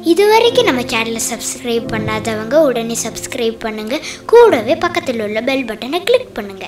இதுவரைக்கும் நம்ம சேனலை சப்ஸ்கிரைப் பண்ணாதவங்க உடனே சப்ஸ்கிரைப் பண்ணுங்க கூடவே பக்கத்தில் உள்ள பெல் பட்டனை கிளிக் பண்ணுங்க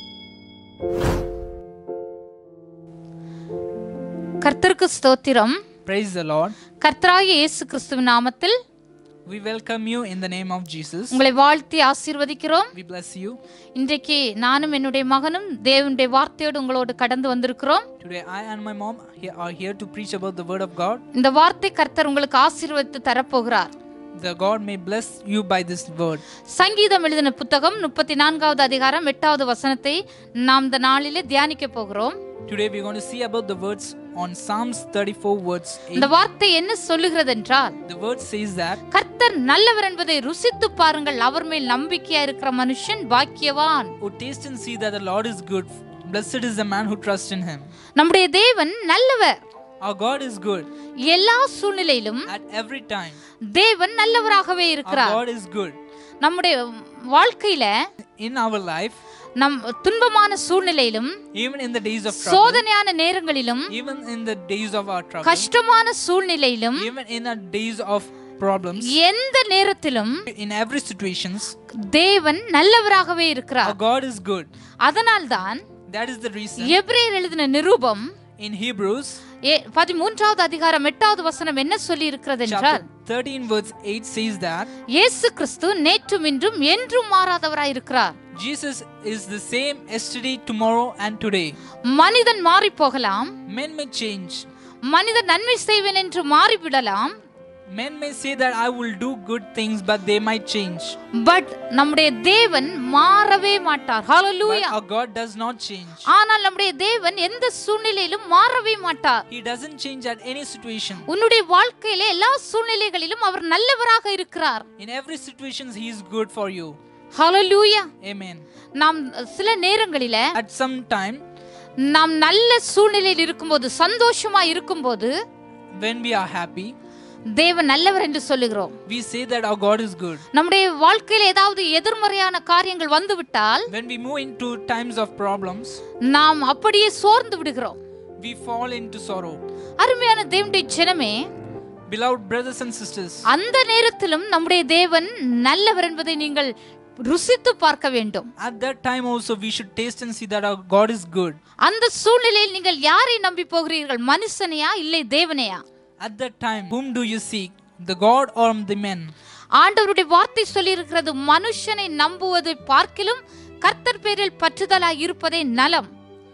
கர்த்தருக்கு ஸ்தோத்திரம் Praise the Lord. கர்த்தராகிய இயேசு கிறிஸ்துவின் நாமத்தில் We welcome you in the name of Jesus. உங்களை வாழ்த்தி ஆசீர்வதிக்கிறோம் We bless you. இன்றைக்கு நானும் என்னுடைய மகனும் தேவனுடைய வார்த்தையோடு உங்களோடு கடந்து வந்திருக்கிறோம் Today, I and my mom he- are here to preach about the Word of God. இந்த வார்த்தை கர்த்தர் உங்களுக்கு ஆசீர்வதித்து தரப்போகிறார் The God may bless you by this word. சங்கீதம் எழுதின புத்தகம் முப்பத்தி நான்காவது அதிகாரம் எட்டாவது வசனத்தை நாம் இந்த நாளிலே தியானிக்க போகிறோம் Today, we're going to see about the words on Psalms 34, words 8. இந்த வார்த்தை என்ன சொல்லுகிறது என்றால் The word says that கர்த்தர் நல்லவர் என்பதை ருசித்து பாருங்கள் அவர் மேல் நம்பிக்கையா இருக்கிற மனுஷன் பாக்கியவான் Oh, taste and see that the Lord is good. Blessed is the man who trusts in him. நம்முடைய தேவன் நல்லவர் Our God is good எல்லா சூழ்நிலையிலும் at every time. தேவன் நல்லவராகவே Our இருக்கிறார் God is good. நம்முடைய வாழ்க்கையில In our life, நம் துன்பமான சூழ்நிலையிலும் even in the days of trouble, சோதனையான நேரங்களிலும் even in the days of our trouble, கஷ்டமான சூழ்நிலையிலும் even in our days of problems, எந்த நேரத்திலும் in every situations, தேவன் நல்லவராகவே our இருக்கிறார் God is good. அதனால்தான் That is the reason எபிரேயர் எழுதின நிருபம் in Hebrews ஏ- பதிமூன்றாவது அதிகாரம் எட்டாவது வசனம் என்ன சொல்லி இருக்கிறது என்றால் chapter 13 verse 8 says that இயேசு கிறிஸ்து நேற்றும் இன்றும் என்றும் மாறாதவராய் இருக்கிறார் Jesus is the same yesterday, tomorrow and today. மனிதன் மாறி போகலாம் Men may change. மனிதன் நன்மை செய்வேன் என்று மாறிவிடலாம் Men may say that I will do good things, but they might change. But நம்முடைய தேவன் மாறவே மாட்டார் But hallelujah our God does not change. ஆனால் நம்முடைய தேவன் எந்த சூழ்நிலையிலும் மாறவே மாட்டார் He doesn't change at any situation. உன்னுடைய வாழ்க்கையில எல்லா சூழ்நிலைகளிலும் அவர் நல்லவராக இருக்கிறார் In every situation, He is good for you. Hallelujah Amen. நாம் சில நேரங்களில At some time, நாம் நல்ல சூழ்நிலையில் இருக்கும்போது சந்தோஷமா இருக்கும்போது when we are happy, தேவன் நல்லவர் என்று சொல்லுகிறோம் we say that our God is good. நம்முடைய வாழ்க்கையில் ஏதாவது எதிர்மறையான காரியங்கள் வந்துவிட்டால் When we move into times of problems, நாம் அப்படியே சோர்ந்து விடுகிறோம் we fall into sorrow. அருமையான தேவனுடைய ஜனமே Beloved brothers and sisters, அந்த நேரத்திலும் நம்முடைய தேவன் நல்லவர் என்பதை நீங்கள் ருசித்து பார்க்க வேண்டும் at that time also we should taste and see that our God is good. அந்த சூழ்நிலையில் நீங்கள் யாரை நம்பி போகிறீர்கள் மனுஷனையா இல்லை தேவனையா At that time, whom do you seek? The God or the men? ஆண்டவருடைய வார்த்தை சொல்லியிருக்கிறது மனுஷனை நம்புவதை பார்க்கிலும் கர்த்தர் பேரில் பற்றுதலாய் இருப்பதே நலம்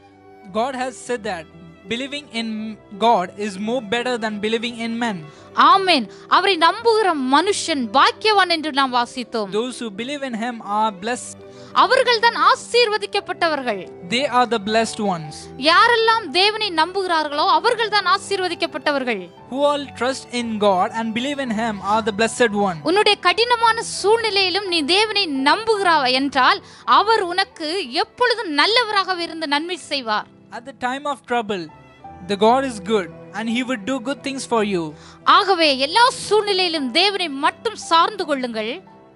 God has said that believing in God is more better than believing in men. ஆமென் அவரை நம்புகிற மனுஷன் பாக்கியவான் என்று நாம் வாசித்தோம் Those who believe in Him are blessed. அவர்கள்தான் ஆசீர்வதிக்கப்பட்டவர்கள் They are the blessed ones. யாரெல்லாம் தேவனை நம்புகிறார்களோ அவர்கள்தான் ஆசீர்வதிக்கப்பட்டவர்கள் Who all trust in God and believe in Him are the blessed one. உன்னுடைய கடினமான சூழ்நிலையிலும் நீ தேவனை நம்புகிறாய் என்றால் அவர் உனக்கு எப்பொழுதும் நல்லவராக இருந்து நன்மை செய்வார் At the time of trouble, the God is good and He would do good things for you. ஆகவே எல்லா சூழ்நிலையிலும் தேவனை மட்டும் சார்ந்து கொள்ளுங்கள்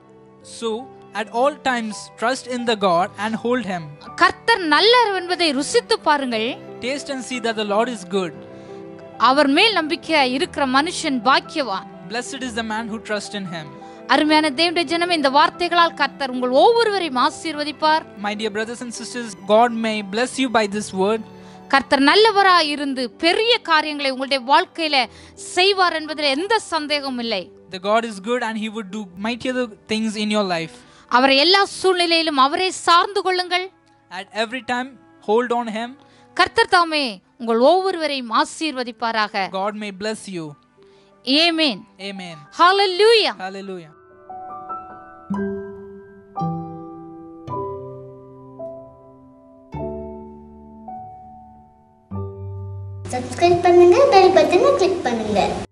So, at all times, trust in the God and hold Him. கர்த்தர் நல்லவர் என்பதை ருசித்து பாருங்கள் Taste and see that the Lord is good. அவர் மேல் நம்பிக்கையா இருக்கிற மனுஷன் பாக்கியவான் Blessed is the man who trusts in Him. அருமையான தேவனுடைய ஜனமே இந்த வார்த்தைகளால் கர்த்தர் உங்கள் ஒவ்வொருவரையும் ஆசீர்வதிப்பார் My dear brothers and sisters, God may bless you by this word. கர்த்தர் நல்லவராய் இருந்து பெரிய காரியங்களை உங்களுடைய வாழ்க்கையில செய்வார் என்பதில் எந்த சந்தேகமும் இல்லை The God is good and He would do mightier things in your life. அவரை எல்லா சூழ்நிலையிலும் அவரை சார்ந்து கொள்ளுங்கள் At every time, hold on Him. கர்த்தர் தாமே உங்கள் ஒவ்வொருவரையும் ஆசீர்வதிப்பாராக God may bless you. Amen Amen. ஹalleluya Hallelujah. சப்ஸ்கிரைப் பண்ணுங்க பெல் பட்டனை கிளிக் பண்ணுங்க